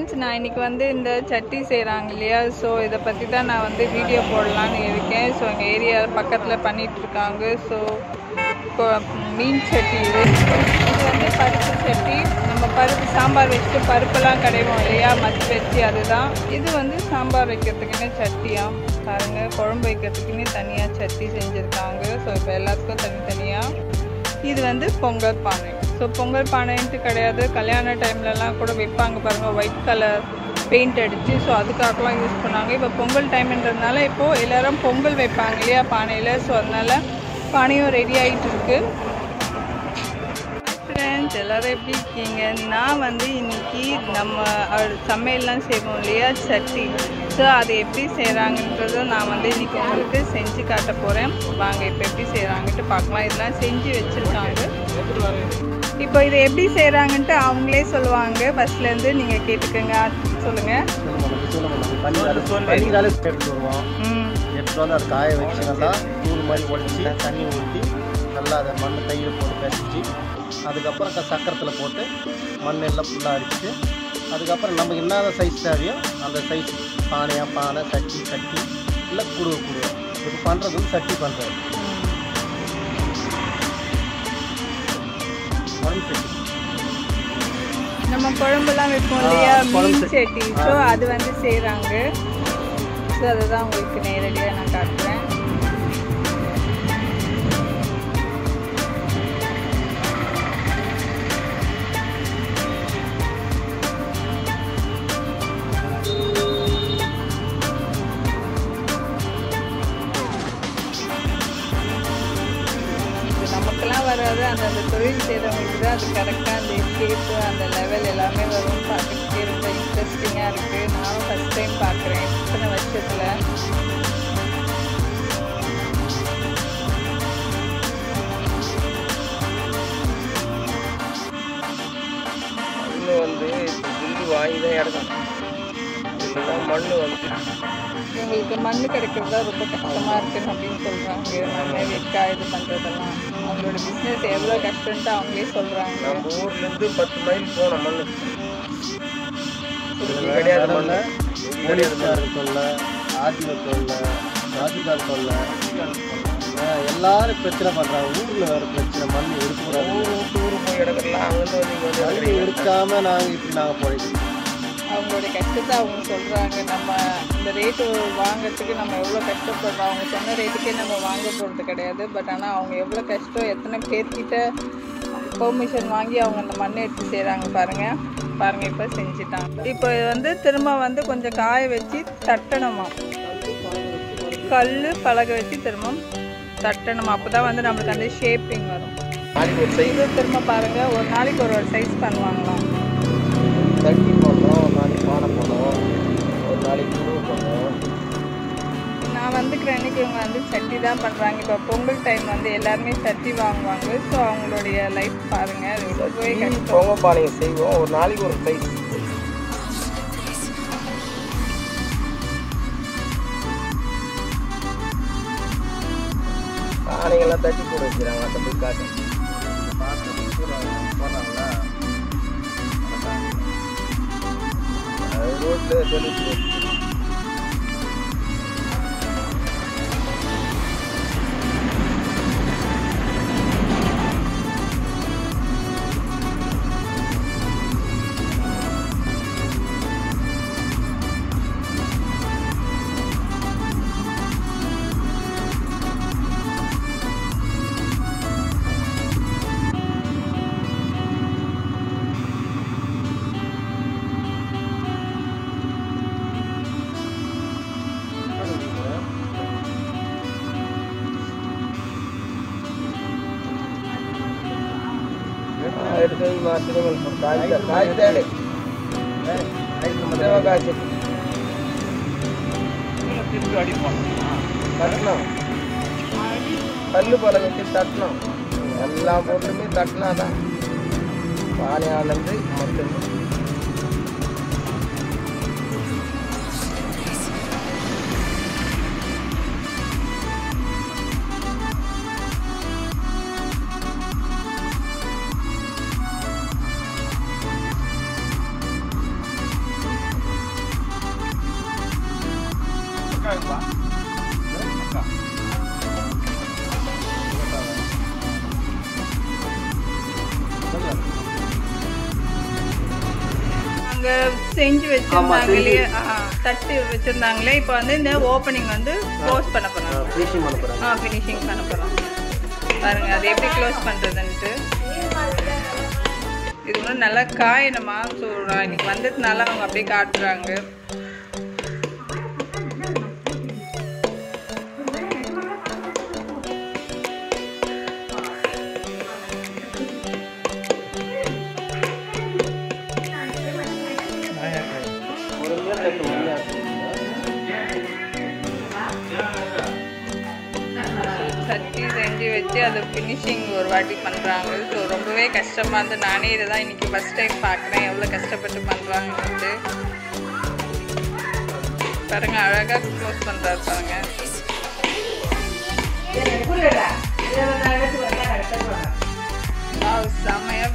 Friends நான் இன்னைக்கு வந்து இந்த சட்டி செய்கிறாங்க இல்லையா ஸோ இதை பற்றி தான் நான் வந்து வீடியோ போடலான்னு இருக்கேன் ஸோ எங்கள் ஏரியா பக்கத்தில் பண்ணிட்டு இருக்காங்க ஸோ மீன் சட்டி இது இது வந்து பருப்பு சட்டி நம்ம பருப்பு சாம்பார் வச்சுட்டு பருப்பெல்லாம் கடைவோம் இல்லையா மத்தி வச்சு அதுதான் இது வந்து சாம்பார் வைக்கிறதுக்குன்னு சட்டியா பாருங்க குழம்பு வைக்கிறதுக்குன்னு தனியாக சட்டி செஞ்சுருக்காங்க ஸோ இப்போ எல்லாத்துக்கும் தனித்தனியாக இது வந்து பொங்கல் பானை ஸோ பொங்கல் பானைன்ட்டு கிடையாது கல்யாண டைம்லலாம் கூட வைப்பாங்க பாருங்கள் ஒயிட் கலர் பெயிண்ட் அடித்து ஸோ அதுக்காகலாம் யூஸ் பண்ணாங்க இப்போ பொங்கல் டைம்ன்றதுனால இப்போது எல்லாரும் பொங்கல் வைப்பாங்க இல்லையா பானையில் ஸோ அதனால் பானையும் ரெடி ஆகிட்டு இருக்கு ஃப்ரெண்ட்ஸ் எல்லோரும் எப்படி இருக்கீங்க நான் வந்து இன்னைக்கு நம்ம அஹ், சமையல்லாம் செய்வோம் இல்லையா சட்டி ஸோ அது எப்படி செய்கிறாங்கன்றதை நான் வந்து இன்னைக்கு உங்களுக்கு செஞ்சு காட்ட போகிறேன் வாங்க இப்போ எப்படி செய்கிறாங்கன்ட்டு பார்க்கலாம் இதெல்லாம் செஞ்சு வச்சுருக்காங்க இப்போ இதை எப்படி செய்கிறாங்கன்ட்டு அவங்களே சொல்லுவாங்க ஃபஸ்ட்லேருந்து நீங்கள் கேட்டுக்கோங்க சொல்லுங்கள் பனிக்கால எடுத்து வருவோம் ம் எடுத்து வந்து அதை காய வச்சு நல்லா தூள் மாதிரி உடச்சி தண்ணி ஊற்றி நல்லா அதை மண் கையில் போட்டு பிசைஞ்சு அதுக்கப்புறம் க- சக்கரத்தில் போட்டு மண் எல்லாம் ஃபுல்லாக அடிச்சுட்டு அதுக்கப்புறம் நமக்கு என்ன சைஸ் தேவையோ அந்த சைஸ் பானையாக பானை சட்டி சட்டி இல்லை குடுவை குடுவை இது பண்ணுறது வந்து சட்டி பண்ணுறது குழம்பு சட்டி நம்ம குழம்புலாம் வைப்போம் இல்லையா ஆ, குழம்பு மீன் சட்டி ஸோ அது வந்து செய்கிறாங்க ஸோ அதுதான் உங்களுக்கு நேரடியாக நான் காட்டுறேன் இது நமக்கெல்லாம் வராது அந்த அந்த தொழில் செய்கிறவங்களுக்கு தான் அது கரெக்டாக அந்த ஷேப்பு அந்த லெவல் எல்லாமே வரும் பார்த்துக்கிட்டே ரொம்ப இன்ட்ரெஸ்டிங்காக இருக்குது நானும் ஃபஸ்ட் டைம் பார்க்குறேன் இத்தனை வருஷத்தில் மண் வந்து இப்போ புல்லு வாங்கி தான் இறக்கணும் இல்லைன்னா மண் வந்து இவங்களுக்கு மண் கிடைக்கிறது தான் ரொம்ப கஷ்டமாக இருக்குன்னு அப்படின்னு சொல்கிறாங்க மண்ணை வெக்கா இது பண்ணுறதெல்லாம் அவங்களோட பிஸ்னஸ் எவ்வளோ கஷ்டம்ட்டு அவங்களே சொல்கிறாங்க நம்ம ஊர்லேருந்து பத்து மைல் போனோம் மண் இங்க கிடையாது மண் இங்க கிடையாது மண் போலீஸ்காரர் தொல்லை ஆர்டிஓ தொல்லை தாசில்தார் தொல்லை ஆஹ் எல்லாரும் பிரச்சனை பண்ணுறாங்க ஊரில் வேறு பிரச்சனை மண் எடுக்கக்கூடாது ஊர் விட்டு ஊர் போய் இடங்கள்லாம் அங்கேருந்து வந்து இங்கே வந்து மண் இறக்குறீங்க. எடுக்காம நாங்கள் இப்படி நாங்கள் போயிட்டு அவங்களுடைய கஷ்டத்தை அவங்க சொல்கிறாங்க நம்ம இந்த ரேட்டு வாங்குறதுக்கு நம்ம எவ்வளோ கஷ்டப்படுறோம் அவங்க சொன்ன ரேட்டுக்கே நம்ம வாங்க போகிறது கிடையாது பட் ஆனால் அவங்க எவ்வளோ கஷ்டம் எத்தனை பேர்கிட்ட பெர்மிஷன் வாங்கி அவங்க அந்த மண்ணை எடுத்து செய்கிறாங்க பாருங்கள் பாருங்கள் இப்போ செஞ்சுட்டாங்க இப்போ இது வந்து திரும்ப வந்து கொஞ்சம் காய வச்சு தட்டணுமா கல் பலகை வச்சு திரும்ப தட்டணுமா அப்போ தான் வந்து நம்மளுக்கு அந்த ஷேப்பிங் வரும் நாளைக்கு ஒரு சைஸ் இது திரும்ப பாருங்கள் ஒரு நாளைக்கு ஒரு ஒரு சைஸ் பண்ணுவாங்களாம் தட்டி போடுறோம் ஒரு நாளைக்கு பானை போடுறோம் ஒரு நாளைக்கு குழு போடுறோம் நான் வந்துக்கிற அன்னைக்கு இவங்க வந்து சட்டி தான் பண்ணுறாங்க இப்போ பொங்கல் டைம் வந்து எல்லாருமே சட்டி வாங்குவாங்க ஸோ அவங்களுடைய லைஃப் பாருங்கள் அது ரொம்பவே கஷ்டம் பொங்க பானையை செய்வோம் ஒரு நாளைக்கு ஒரு சைஸ் பானைகள்லாம் தட்டி போட வச்சுறாங்க அந்த போய் காட்டு அது ரோட்ல தெளிச்சு எடுத்து மாற்றி காய்ச்சல் காய்ச்சல் காய்ச்சல் தட்டணும் கல் பலகை வச்சு தட்டணும் எல்லா பொருளுமே தட்டினா தான் பானையானது மட்டும் அங்க செஞ்சு வச்சிருந்தாங்க செஞ்சு. இல்லையா ஆ, தட்டு வச்சிருந்தாங்களே இப்போ வந்து இந்த ஓப்பனிங் வந்து க்ளோஸ் பண்ண போறாங்க ஃபினிஷிங் பண்ண போகிறாங்க ஆ ஃபினிஷிங் பண்ண போறோம் பாருங்க அது எப்படி க்ளோஸ் பண்றதுன்ட்டு இது வந்து நல்லா காயணுமா ஸோ நான் இன்னைக்கு வந்ததுனால அவங்க அப்படியே காட்டுறாங்க ஒரு மீன் தட்டு உண்மையாக சட்டி செஞ்சு வச்சு அதை ஃபினிஷிங் ஒரு வாட்டி பண்ணுறாங்க ஸோ ரொம்பவே கஷ்டமாக இருந்து நானே இதை தான் இன்றைக்கி ஃபஸ்ட் டைம் பார்க்குறேன் எவ்வளோ கஷ்டப்பட்டு பண்ணுறாங்கன்ட்டு பாருங்க அழகாக க்ளோஸ் பண்ணுறாரு பாருங்க Wow, செமையா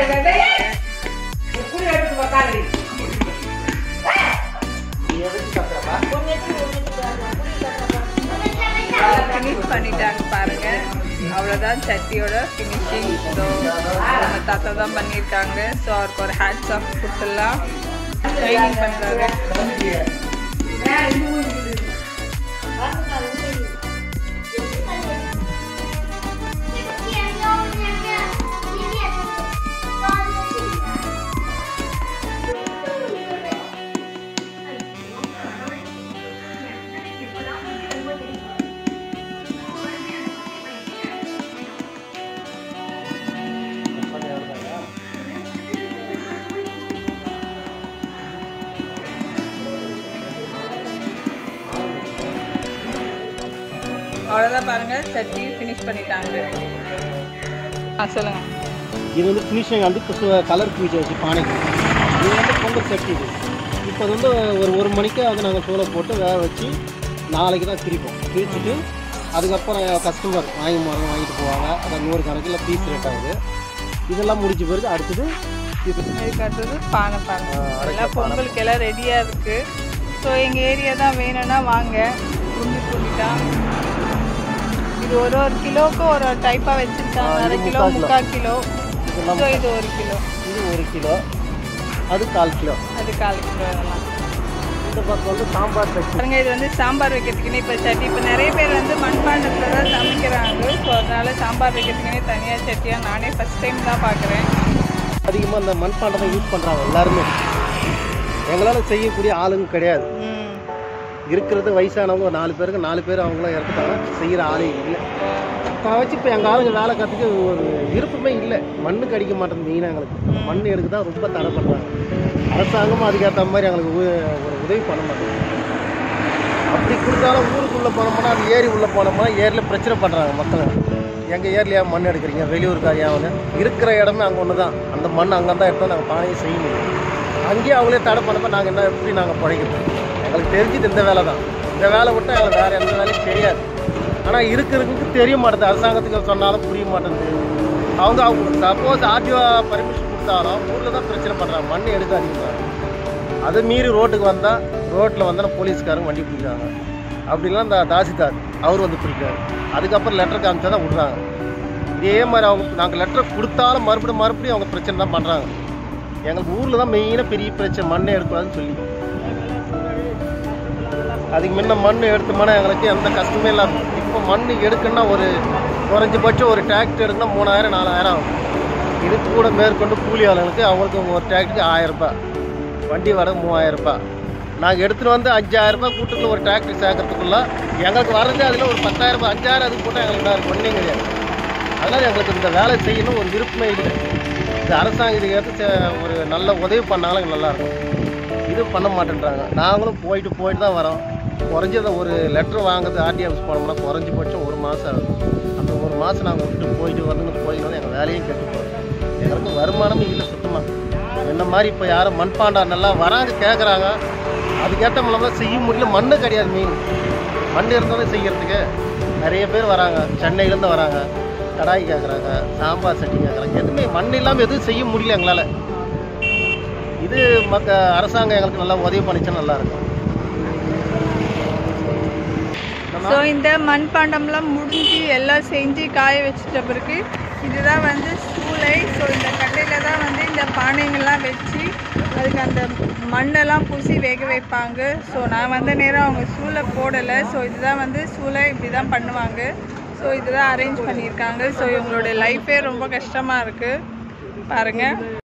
ஃபினிஷ் பண்ணிட்டாங்க பாருங்க அவ்வளோதான் சட்டியோட ஃபினிஷிங் ஸோ நம்ம தாத்தா தான் பண்ணியிருக்காங்க ஸோ அவருக்கு ஒரு ஹேட்ஸ் ஆஃப் கொடுத்துடலாம் ட்ரைனிங் பண்ணுறாரு அவ்வளோதான் பாருங்க சட்டி ஃபினிஷ் பண்ணிட்டாங்க ஆ சொல்லுங்க இது வந்து ஃபினிஷிங் வந்து இப்போ கலர் ஃபினிஷ் வச்சு பானைக்கு இது வந்து பொங்கல் சட்டி இது இப்போ அது வந்து ஒரு ஒரு மணிக்கு அதை நாங்கள் சூளை போட்டு வேக வச்சு நாளைக்கு தான் திரிப்போம் திரிச்சிட்டு அதுக்கப்புறம் கஸ்டமர் வாங்கி மரம் வாங்கிட்டு போவாங்க அதை நூறு கணக்கில் பீஸ் ரேட் ஆகுது இதெல்லாம் முடிஞ்ச பிறகு அடுத்தது இது இதுக்கு அடுத்தது பானை பானை ஆ, அரைக்க எல்லாம் பானை. பொங்கலுக்கு எல்லாம் ரெடியாக இருக்குது ஸோ எங்கள் ஏரியா தான் வேணும்னா வாங்க குண்டு குண்டிட்டா இது ஒரு ஒரு கிலோவுக்கும் ஒரு ஒரு டைப்பாக வச்சுருக்காங்க ஆ, இது அரை கிலோ முக்கால் கிலோ. முக்கால் கிலோ இதெல்லாம் ஸோ இது ஒரு கிலோ இது ஒரு கிலோ அது கால் கிலோ அது கால் கிலோ இதெல்லாம் இந்த பக்கம் வந்து சாம்பார் சட்னி பாருங்க இது வந்து சாம்பார் வைக்கிறதுக்குன்னு இப்போ சட்டி இப்போ நிறைய பேர் வந்து மண்பாண்டத்தில் தான் சமைக்கிறாங்க ஸோ அதனால சாம்பார் வைக்கிறதுக்குனே தனியாக சட்டியாக நானே ஃபஸ்ட் டைம் தான் பார்க்குறேன் அதிகமாக இந்த மண்பாண்டம் தான் யூஸ் பண்ணுறாங்க எல்லாருமே எங்களால் செய்யக்கூடிய ஆளுங்க கிடையாது ம் இருக்கிறது வயசானவங்க ஒரு நாலு பேருக்கு நாலு பேர் அவங்களாம் இறந்துட்டாங்க செய்கிற ஆளே இல்லை அதை வச்சு இப்போ எங்கள் ஆளுங்க வேலை கற்றுக்க ஒரு விருப்பமே இல்லை மண்ணுக்கு அடிக்க மாட்டேங்குது மெயினாக எங்களுக்கு மண் எடுக்க தான் ரொம்ப தடை பண்ணுறாங்க அரசாங்கமும் அதுக்கேற்ற மாதிரி எங்களுக்கு உ- ஒரு உதவி பண்ண மாட்டேங்குது அப்படி கொடுத்தாலும் ஊருக்குள்ளே போனோம்னா அந்த ஏரி உள்ளே போனோம்னா ஏரியில் பிரச்சனை பண்ணுறாங்க மக்கள் எங்கள் ஏரியில் ஏன் மண் எடுக்கிறீங்க வெளியூருக்கார் ஏன் வந்து இருக்கிற இடமே அங்கே ஒன்று தான் அந்த மண் அங்கே தான் எடுத்தோம் நாங்கள் பானையை செய்ய முடியும் அங்கேயே அவங்களே தடை பண்ணப்போ நாங்கள் என்ன எப்படி நாங்கள் பிழைக்கிறது எங்களுக்கு தெரிஞ்சது இந்த வேலை தான் இந்த வேலை விட்டால் எங்களுக்கு வேறு எந்த வேலையும் தெரியாது ஆனால் இருக்கிறதுக்கு தெரிய மாட்டேது அரசாங்கத்துக்கு சொன்னாலும் புரிய மாட்டேங்குது அவங்க அவங்க சப்போஸ் ஆர்டிஓ பர்மிஷன் கொடுத்தாலும் ஊரில் தான் பிரச்சனை பண்ணுறாங்க மண் எடுக்காதீங்க அதை மீறி ரோட்டுக்கு வந்தால் ரோட்டில் வந்தால் போலீஸ்காரங்க வண்டி பிடிக்கிறாங்க அப்படிலாம் இந்த தாசில்தார் அவர் வந்து பிடிக்கிறாரு அதுக்கப்புறம் லெட்டர் காமிச்சா தான் விட்றாங்க இதே மாதிரி அவங்க நாங்கள் லெட்டர் கொடுத்தாலும் மறுபடியும் மறுபடியும் அவங்க பிரச்சனை தான் பண்ணுறாங்க எங்களுக்கு ஊரில் தான் மெயினாக பெரிய பிரச்சனை மண்ணை எடுக்கூடாதுன்னு சொல்லி அதுக்கு முன்ன மண் எடுத்தோம்னா எங்களுக்கு எந்த கஷ்டமே இல்லாம இப்போ மண் எடுக்கணும்னா ஒரு குறைஞ்சபட்சம் ஒரு டிராக்டர் எடுக்கணும்னா மூணாயிரம் நாலாயிரம் ஆகும் இது கூட மேற்கொண்டு கூலி ஆளுங்களுக்கு அவங்களுக்கு ஒரு டிராக்டருக்கு ஆயிரம் ரூபாய் வண்டி வர மூவாயிரம் ரூபாய் நாங்கள் எடுத்துகிட்டு வந்து அஞ்சாயிரம் ரூபாய் கூட்டுக்குள்ள ஒரு டிராக்டர் சேர்க்கறதுக்குள்ள எங்களுக்கு வர்றது அதில் ஒரு பத்தாயிரம் ரூபாய் அஞ்சாயிரம் அதுக்கு போட்டால் எங்களுக்கு வேறு ஒன்றும் கிடையாது அதனால் எங்களுக்கு இந்த வேலை செய்யணும் ஒரு விருப்பமே இல்லை இந்த அரசாங்கம் இதுக்கு ஏற்ற சே- ஒரு நல்ல உதவி பண்ணாலும் நல்லா இருக்கும் இது பண்ண மாட்டேன்றாங்க நாங்களும் போயிட்டு போயிட்டு தான் வரோம் குறைஞ்சது ஒரு லெட்டர் வாங்குறது ஆர்டி ஆஃபீஸ் போனோம்னா குறைஞ்சபட்சம் ஒரு மாதம் ஆகுது அந்த ஒரு மாதம் நாங்கள் விட்டு போயிட்டு வந்து போயிட்டு வந்து எங்கள் வேலையும் கெட்டு போகிறோம் எங்களுக்கு வருமானமும் இல்லை சுத்தமாக என்ன மாதிரி இப்போ யாரும் மண்பாண்டா நல்லா வராங்க கேட்குறாங்க அதுக்கேற்ற மூலமாக செய்ய முடியல மண்ணு கிடையாது மெயின் மண் இருந்தாலும் செய்யறதுக்கு நிறைய பேர் வராங்க சென்னையிலேருந்து வராங்க கடாய் கேட்குறாங்க சாம்பார் சட்டி கேட்குறாங்க எதுவுமே மண் இல்லாமல் எதுவும் செய்ய முடியல எங்களால் இது மக்க அரசாங்கம் எங்களுக்கு நல்லா உதவி பண்ணிச்சா நல்லா இருக்கும் ஸோ இந்த மண்பாண்டம்லாம் முடிஞ்சு எல்லாம் செஞ்சு காய வச்சிட்ட பிறகு இதுதான் வந்து சூளை ஸோ இந்த கட்டையில் தான் வந்து இந்த பானைங்கள்லாம் வச்சு அதுக்கு அந்த மண்ணெல்லாம் பூசி வேக வைப்பாங்க ஸோ நான் வந்த நேரம் அவங்க சூளை போடலை ஸோ இதுதான் வந்து சூளை இப்படி தான் பண்ணுவாங்க ஸோ இதுதான் அரேஞ்ச் பண்ணியிருக்காங்க ஸோ இவங்களோட லைஃபே ரொம்ப கஷ்டமாக இருக்குது பாருங்கள்